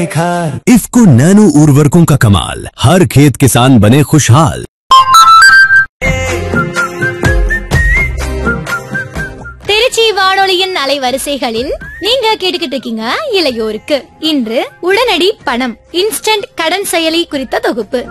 खार इफ्को नैनो उर्वरकों का कमाल हर खेत किसान बने खुशहाल திருச்சி வானொலியின் அலைவரிசைகளில் நீங்க கேட்டுக்கிட்டு இருக்கீங்க இளையோருக்கு இன்று உடனடி பணம் இன்ஸ்டன்ட் கடன் செயலி குறித்த தொகுப்பு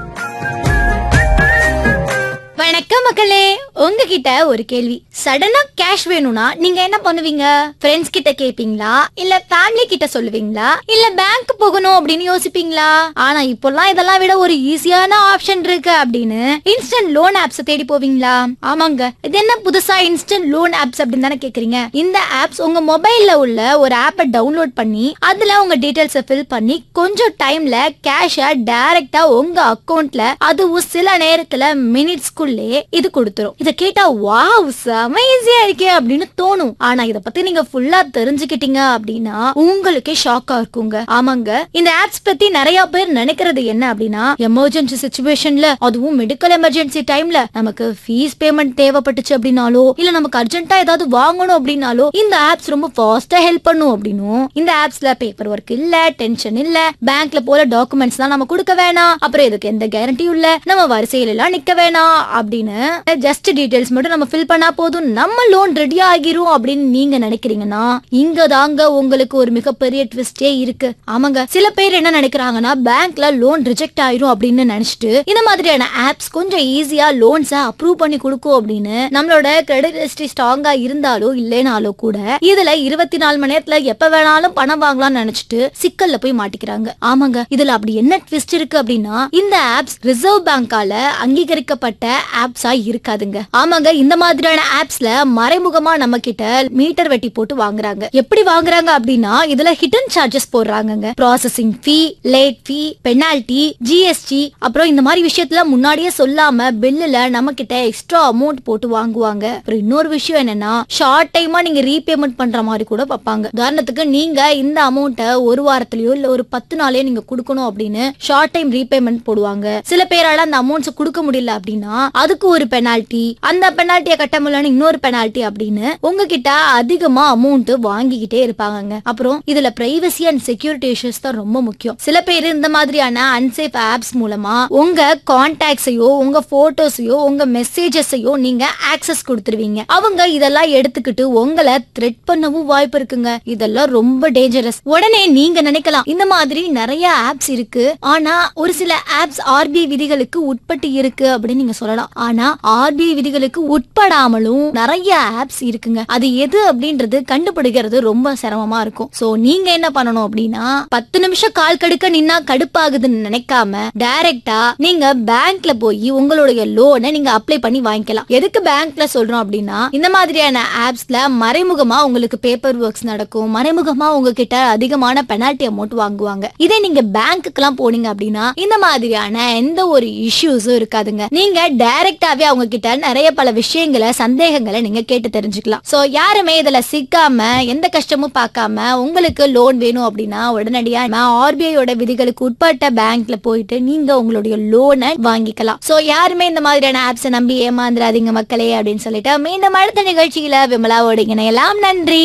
வணக்கம் மக்களே உங்ககிட்ட ஒரு கேள்வி சடனா கேஷ் வேணும்னா நீங்க என்ன பண்ணுவீங்க ஃப்ரெண்ட்ஸ் கிட்ட கேப்பீங்களா இல்ல ஃபேமிலி கிட்ட சொல்லுவீங்களா இல்ல பேங்க் போகணும் அப்படின்னு யோசிப்பீங்களா ஆனா இப்போல்லாம் இதெல்லாம் விட ஒரு ஈஸியான ஆப்ஷன் இருக்கு அப்படின்னு இன்ஸ்டன்ட் லோன் ஆப்ஸ் தேடி போவீங்களா ஆமாங்க இது என்ன புதுசா இன்ஸ்டன்ட் லோன் ஆப்ஸ் அப்படின்னு தானே கேக்குறீங்க இந்த ஆப்ஸ் உங்க மொபைல்ல உள்ள ஒரு ஆப்பை டவுன்லோட் பண்ணி அதுல உங்க டீடைல்ஸை ஃபில் பண்ணி கொஞ்சம் டைம்ல கேஷ டைரக்டா உங்க அக்கவுண்ட்ல அதுவும் சில நேரத்துல மினிட்ஸ்க்குள்ளே இது கொடுத்துரும் இத கேட்டா வாவ் செம ஈஸியா இருக்கே அப்படின்னு தோணும் ஆனா இத பத்தி நீங்க ஃபுல்லா தெரிஞ்சுக்கிட்டீங்க அப்படின்னா உங்களுக்கே ஷாக்கா இருக்குங்க ஆமாங்க இந்த ஆப்ஸ் பத்தி நிறைய பேர் நினைக்கிறது என்ன அப்படின்னா எமர்ஜென்சி சுச்சுவேஷன்ல அதுவும் மெடிக்கல் எமர்ஜென்சி டைம்ல நமக்கு ஃபீஸ் பேமெண்ட் தேவைப்பட்டுச்சு அப்படின்னாலோ இல்ல நமக்கு அர்ஜென்ட்டா ஏதாவது வாங்கணும் அப்படின்னாலோ இந்த ஆப்ஸ் ரொம்ப ஃபாஸ்டா ஹெல்ப் பண்ணும் அப்படின்னும் இந்த ஆப்ஸ்ல பேப்பர் ஒர்க் இல்ல டென்ஷன் இல்ல பேங்க்ல போல டாக்குமெண்ட்ஸ் தான் நம்ம கொடுக்க வேணாம் அப்புறம் இதுக்கு எந்த கேரண்டியும் இல்ல நம்ம வரிசையில எல்லாம் நிக்க வேணாம் அப்படின்னு ஜஸ்ட் டீடைல்ஸ் மட்டும் நம்ம ஃபில் பண்ணா போதும் நம்ம லோன் ரெடி ஆகிரும் அப்படின்னு நீங்க நினைக்கிறீங்கன்னா இங்க தாங்க உங்களுக்கு ஒரு மிகப்பெரிய ட்விஸ்டே இருக்கு ஆமாங்க சில பேர் என்ன நினைக்கிறாங்கன்னா பேங்க்ல லோன் ரிஜெக்ட் ஆயிரும் அப்படின்னு நினைச்சிட்டு இந்த மாதிரியான ஆப்ஸ் கொஞ்சம் ஈஸியா லோன்ஸ அப்ரூவ் பண்ணி கொடுக்கும் அப்படின்னு நம்மளோட கிரெடிட் ஹிஸ்டரி ஸ்ட்ராங்கா இருந்தாலோ இல்லைனாலோ கூட இதுல இருபத்தி நாலு மணி நேரத்துல எப்ப வேணாலும் பணம் வாங்கலாம்னு நினைச்சிட்டு சிக்கல்ல போய் மாட்டிக்கிறாங்க ஆமாங்க இதுல அப்படி என்ன ட்விஸ்ட் இருக்கு அப்படின்னா இந்த ஆப்ஸ் ரிசர்வ் பேங்கால அங்கீகரிக்கப்பட்ட ஆப்ஸா இருக்காதுங்க ஆமாங்க இந்த மாதிரியான ஆப்ஸ்ல மறைமுகமா நம்ம கிட்ட மீட்டர் வெட்டி போட்டு வாங்குறாங்க எப்படி வாங்குறாங்க அப்படின்னா இதுல ஹிடன் சார்ஜஸ் போடுறாங்கங்க processing fee late fee penalty GST அப்புறம் இந்த மாதிரி விஷயத்துல முன்னாடியே சொல்லாம பில்லுல நம்ம கிட்ட எக்ஸ்ட்ரா அமௌண்ட் போட்டு வாங்குவாங்க அப்புறம் இன்னொரு விஷயம் என்னன்னா ஷார்ட் டைமா நீங்க ரீபேமெண்ட் பண்ற மாதிரி கூட பார்ப்பாங்க உதாரணத்துக்கு நீங்க இந்த அமௌண்ட்டை ஒரு வாரத்திலயோ இல்ல ஒரு பத்து நாளே நீங்க கொடுக்கணும் அப்படின்னு ஷார்ட் டைம் ரீபேமெண்ட் போடுவாங்க சில பேரால அந்த அமௌண்ட்ஸ் கொடுக்க முடியல அப்படின்னா அதுக்கு ஒரு பெனால்டி அந்த பெனால்ட்டியை கட்ட முடியலன்னு இன்னொரு பெனால்ட்டி அப்படின்னு உங்ககிட்ட அதிகமா அமௌண்ட் வாங்கிக்கிட்டே இருப்பாங்கங்க அப்புறம் இதுல பிரைவசி அண்ட் செக்யூரிட்டி இஷ்யூஸ் தான் ரொம்ப முக்கியம் சில பேர் இந்த மாதிரியான அன்சேஃப் ஆப்ஸ் மூலமா உங்க கான்டாக்ட்ஸையோ உங்க போட்டோஸையோ உங்க மெசேஜஸையோ நீங்க ஆக்சஸ் கொடுத்துருவீங்க அவங்க இதெல்லாம் எடுத்துக்கிட்டு உங்களை த்ரெட் பண்ணவும் வாய்ப்பு இருக்குங்க இதெல்லாம் ரொம்ப டேஞ்சரஸ் உடனே நீங்க நினைக்கலாம் இந்த மாதிரி நிறைய ஆப்ஸ் இருக்கு ஆனா ஒரு சில ஆப்ஸ் ஆர்பிஐ விதிகளுக்கு உட்பட்டு இருக்கு அப்படின்னு நீங்க சொல்லலாம் ஆனா ஆர்பிஐ விதிகளுக்கு உட்படாமலும் நிறைய ஆப்ஸ் இருக்குங்க அது எது அப்படின்றது கண்டுபிடிக்கிறது ரொம்ப சிரமமா இருக்கும் சோ நீங்க என்ன பண்ணணும் அப்படின்னா பத்து நிமிஷம் கால் கடுக்க நின்னா கடுப்பாகுதுன்னு நினைக்காம டைரக்டா நீங்க பேங்க்ல போய் உங்களுடைய லோனை நீங்க அப்ளை பண்ணி வாங்கிக்கலாம் எதுக்கு பேங்க்ல சொல்றோம் அப்படின்னா இந்த மாதிரியான ஆப்ஸ்ல மறைமுகமா உங்களுக்கு பேப்பர் ஒர்க்ஸ் நடக்கும் மறைமுகமா உங்ககிட்ட அதிகமான பெனால்டி அமௌண்ட் வாங்குவாங்க இதே நீங்க பேங்க்குக்கெல்லாம் போனீங்க அப்படின்னா இந்த மாதிரியான எந்த ஒரு இஷ்யூஸும் இருக்காதுங்க நீங்க டைரக்டாவே அவங்க கிட்ட நிறைய பல விஷயங்களை சந்தேகங்களை நீங்க கேட்டு தெரிஞ்சுக்கலாம் சோ யாருமே இதுல சிக்காம எந்த கஷ்டமும் பார்க்காம உங்களுக்கு லோன் வேணும் அப்படின்னா உடனடியா ஆர்பிஐயோட விதிகளுக்கு உட்பட்ட பேங்க்ல போயிட்டு நீங்க உங்களுடைய லோனை வாங்கிக்கலாம் சோ யாருமே இந்த மாதிரியான ஆப்ஸை நம்பி ஏமாந்துடாதீங்க மக்களே அப்படின்னு சொல்லிட்டு மீண்டும் அடுத்த நிகழ்ச்சியில விமலாவோட இணையலாம் நன்றி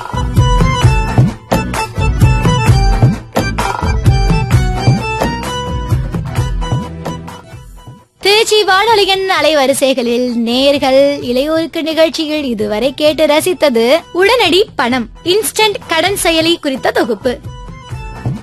திருச்சி வானொலியின் அலைவரிசைகளில் நேர்கள் இளையோருக்கு நிகழ்ச்சியில் இதுவரை கேட்டு ரசித்தது உடனடி பணம் இன்ஸ்டன்ட் கடன் செயலி குறித்த தொகுப்பு